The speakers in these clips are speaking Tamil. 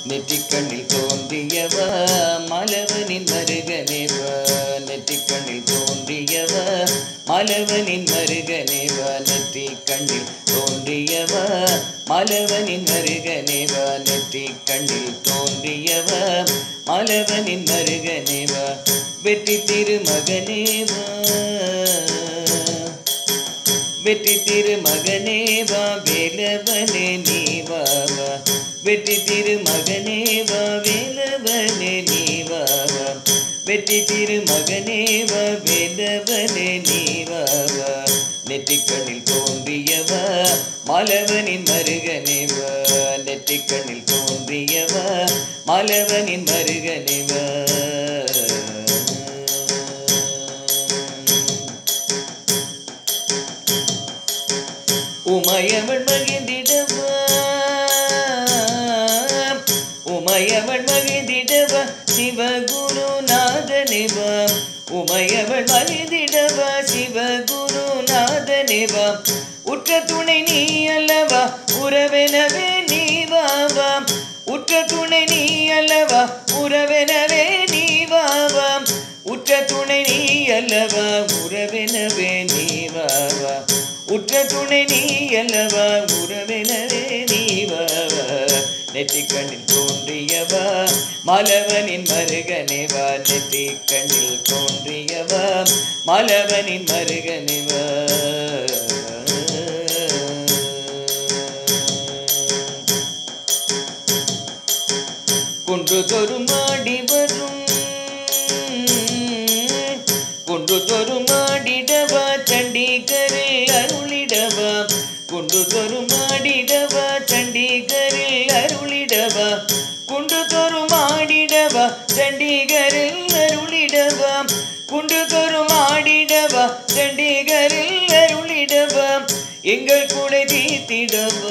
நெற்றிக்கண்ணில் தோன்றியவ மலவனின் மருகனேவ நெற்றிக்கண்ணில் தோன்றியவ மலவனின் மருகனேவ நெற்றிக்கண்ணில் தோன்றியவ மலவனின் மருகனேவ நெற்றிக்கண்ணில் தோன்றியவ மலவனின் மருகனேவ வெற்றி திருமகனேவ வெற்றி திருமகனே வா வேலவனே நீ வா வா வெற்றி திருமகனே வா வேலவனே நீ வா வா வெற்றி திருமகனே வா வேலவனே நீ வா வா நெற்றிக்கண்ணில் தோன்றியவா மலவனின் மருகனே வா நெற்றிக்கண்ணில் தோன்றியவா மலவனின் மருகனே வா உமையவள் மகிழ்ந்திடவா உமையவள் மகிழ்ந்திடவா சிவகுருநாதனேவா உமையவள் மகிழ்ந்திடவா சிவகுருநாதனேவா உற்ற துணை நீ அல்லவா உறவெனவே நீ வாவா உற்ற துணை நீ அல்லவா உறவெனவே நீ வாவா உற்ற துணை நீ அல்லவா உறவெனவே நீ வாவா உற்ற துணை நீ அல்லவா உறவெனவே நீ வாவா நெற்றிக் கண்ணில் தோன்றியவா மலவனின் மருகனேவா நெற்றிக் கண்ணில் தோன்றியவா மலவனின் மருகனேவா குன்று தொருமாடி வரும் குன்று தொருமாடிடவா சண்டிகரில் அருளிடவா குன்று தொருமாடிடவா சண்டிகரில் அருளிடவா குன்று தொருமாடிடவா சண்டிகரில் அருளிடவா குன்று தொருமாடிடவா சண்டிகரில் அருளிடவா எங்கள் குறை தீர்த்திடவா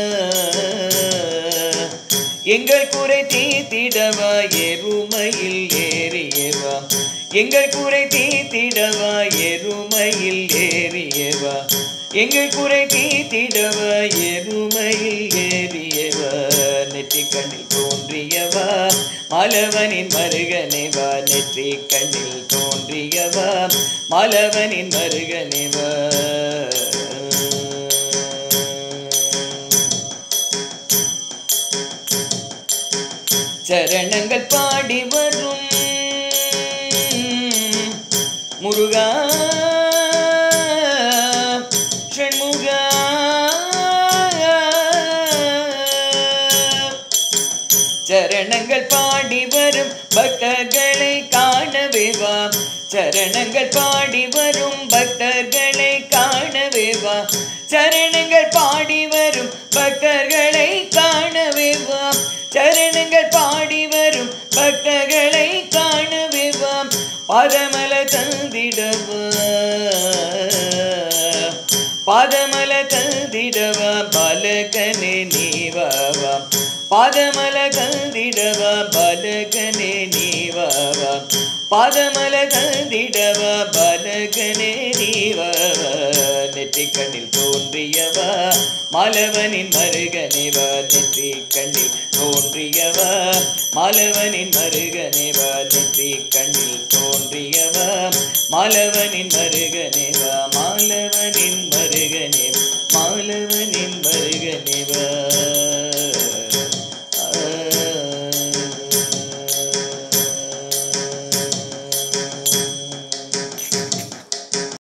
எங்கள் குறை தீர்த்திடவா எருமையில் ஏறியவா எங்கள் குறை தீர்த்திடவா எருமையில் ஏறியவா எங்கள் குறை தீர்த்திடவா எருமையில் ஏறியவா நெற்றி கண்ணில் தோன்றியவா மலவனின் மருகனேவா நெற்றி கண்ணில் தோன்றியவா மலவனின் மருகனேவா சரணங்கள் பாடி வரும் முருகா ஷண்முகா சரணங்கள் பாடி வரும் பக்தர்களை காணவே வா சரணங்கள் பாடி வரும் பக்தர்களை காணவே வா சரணங்கள் பாடி வரும் பக்தர்களை காணவே வா சரணங்கள் பாடி வரும் பக்தர்களை காணவே வா பதமல தந்திடவா பாதமல தந்திடவா பலகனே நீவாவா பாதமல தந்திடவா பலகனே நீவாவா பாதமல தந்திடவா பலகனே நீவாவா நெற்றி கண்ணில் தோன்றியவா மலவனின் மருகனேவா நெற்றி கண்ணில் தோன்றியவா மலவனின் மருகனேவா நெற்றி கண்ணில் தோன்றியவா மலவனின் மருகனேவா மாலவனின் மருகனேவா